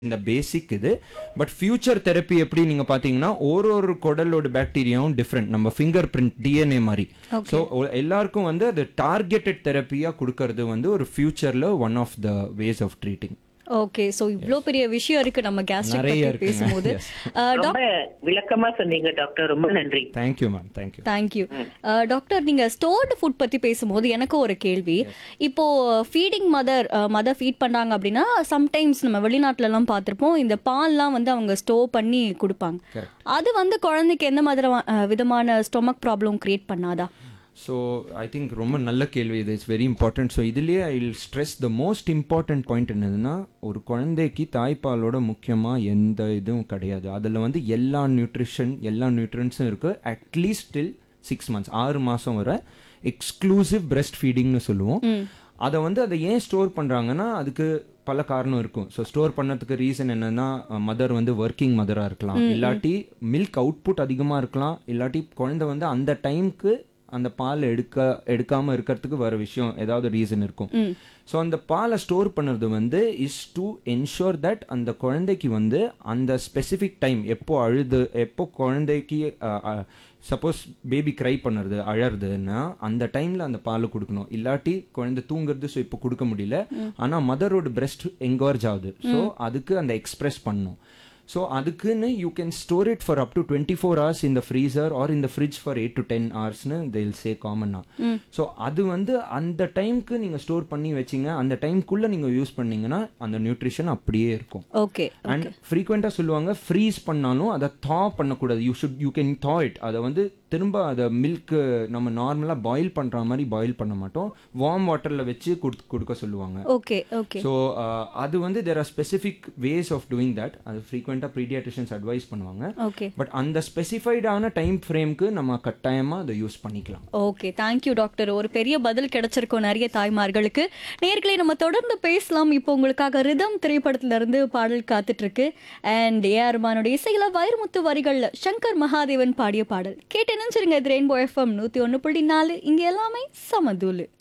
இந்த பேசிக் இது but future therapy எப்படி நீங்க பாத்தீங்கன்னா ஒரு ஒரு குடலோட பாக்டீரியாவும் டிஃப்ரெண்ட் நம்ம ஃபிங்கர் பிரிண்ட் டிஎன்ஏ மாதிரி ஸோ எல்லாருக்கும் வந்து அது டார்கெட்டட் தெரப்பியா கொடுக்கறது வந்து ஒரு ஃபியூச்சர்ல one of the ways of treating okay so இவ்ளோ பெரிய விஷயம் இருக்கு நம்ம கேஸ்ட்ரிக் நிறைய பத்தி இருக்குங்க. பேசும்போது Yes. ரொம்ப விளக்கமா சொன்னீங்க டாக்டர் ரொம்ப நன்றி thank you ma'am thank you thank you doctor நீங்க ஸ்டோர்டு ஃபுட் பத்தி பேசும்போது எனக்கு ஒரு கேள்வி இப்போ ஃபீடிங் மதர் மதர் ஃபீட் பண்ணாங்க அப்படின்னா சம்டைம்ஸ் நம்ம வெளிநாட்டுல எல்லாம் பார்த்திருப்போம் இந்த பால்லாம் வந்து அவங்க ஸ்டோர் பண்ணி கொடுப்பாங்க அது வந்து குழந்தைக்கு எந்த மாதிரி அஹ், விதமான ஸ்டொமக் ப்ராப்ளம் கிரியேட் பண்ணாதா ஸோ ஐ திங்க் ரொம்ப நல்ல கேள்வி இது இட்ஸ் வெரி இம்பார்ட்டன்ட் ஸோ இதுலேயே I will stress the most important point என்னதுன்னா ஒரு குழந்தைக்கு தாய்ப்பாலோட முக்கியமாக எந்த இதுவும் கிடையாது அதில் வந்து எல்லா நியூட்ரிஷன் எல்லா நியூட்ரன்ஸும் இருக்குது அட்லீஸ்ட் டில் சிக்ஸ் மந்த்ஸ் ஆறு மாதம் வரை எக்ஸ்க்ளூசிவ் breast ஃபீடிங்னு சொல்லுவோம் அதை வந்து அதை ஏன் ஸ்டோர் பண்ணுறாங்கன்னா அதுக்கு பல காரணம் இருக்கும் ஸோ ஸ்டோர் பண்ணதுக்கு ரீசன் என்னன்னா மதர் வந்து ஒர்க்கிங் மதராக இருக்கலாம் இல்லாட்டி மில்க் அவுட்புட் அதிகமாக இருக்கலாம் இல்லாட்டி குழந்தை வந்து அந்த டைம்க்கு அந்த பால் எடுக்க எடுக்காம இருக்கிறதுக்கு வர விஷயம் ஏதாவது ரீசன் இருக்கும் ஸோ அந்த பாலை ஸ்டோர் பண்ணுறது வந்து இஸ் டு என்ஷோர் தட் அந்த குழந்தைக்கு வந்து அந்த ஸ்பெசிஃபிக் டைம் எப்போ அழுது எப்போ குழந்தைக்கு சப்போஸ் பேபி க்ரை பண்ணுறது அழறதுன்னா அந்த டைமில் அந்த பால் கொடுக்கணும் இல்லாட்டி குழந்தை தூங்குறது ஸோ இப்போ கொடுக்க முடியல ஆனால் மதரோட பிரெஸ்ட் எங்கர்ஜ் ஆகுது ஸோ அதுக்கு அந்த எக்ஸ்பிரஸ் பண்ணும் ஸோ அதுக்குன்னு you can store it for up to twenty four hours இந்த ஃப்ரீசர் ஆர் இந்த fridge for eight to ten ஹவர்ஸ்னு தில் சே காமன்னா ஸோ அது வந்து அந்த டைம்க்கு நீங்கள் ஸ்டோர் பண்ணி வச்சிங்க அந்த டைம்க்குள்ளே நீங்கள் யூஸ் பண்ணீங்கன்னா அந்த நியூட்ரிஷன் அப்படியே இருக்கும் ஓகே அண்ட் ஃப்ரீக்வெண்ட்டாக சொல்லுவாங்க ஃப்ரீஸ் பண்ணாலும் அதை தா பண்ணக்கூடாது you should you can thaw it அதை வந்து திரும்ப அதை மில்க் நம்ம நார்மலாக பாயில் பண்ணுற மாதிரி பாயில் பண்ண மாட்டோம் வார்ம் வாட்டரில் வச்சு கொடுத்து கொடுக்க சொல்லுவாங்க ஓகே ஓகே ஸோ அது வந்து there are specific ways of doing that அது ஃப்ரீக்வெண்ட்டாக ப்ரீடியாட்ரிஷன்ஸ் அட்வைஸ் பண்ணுவாங்க ஓகே பட் அந்த ஸ்பெசிஃபைடான டைம் ஃப்ரேம்க்கு நம்ம கட்டாயமாக அதை யூஸ் பண்ணிக்கலாம் ஓகே தேங்க்யூ டாக்டர் ஒரு பெரிய பதில் கிடைச்சிருக்கும் நிறைய தாய்மார்களுக்கு நேர்களை நம்ம தொடர்ந்து பேசலாம் இப்போ உங்களுக்காக ரிதம் திரைப்படத்துல இருந்து பாடல் காத்துட்டு இருக்கு அண்ட் ஏஆர் ரஹ்மானுடைய இசையில வைரமுத்து வரிகள்ல சங்கர் மகாதேவன் பாடிய பாடல் கேட்டு நினைச்சிருங்க இது ரெயின்போ எஃப்எம் நூத்தி ஒன்னு புள்ளி நாலு இங்க எல்லாமே சமதூலு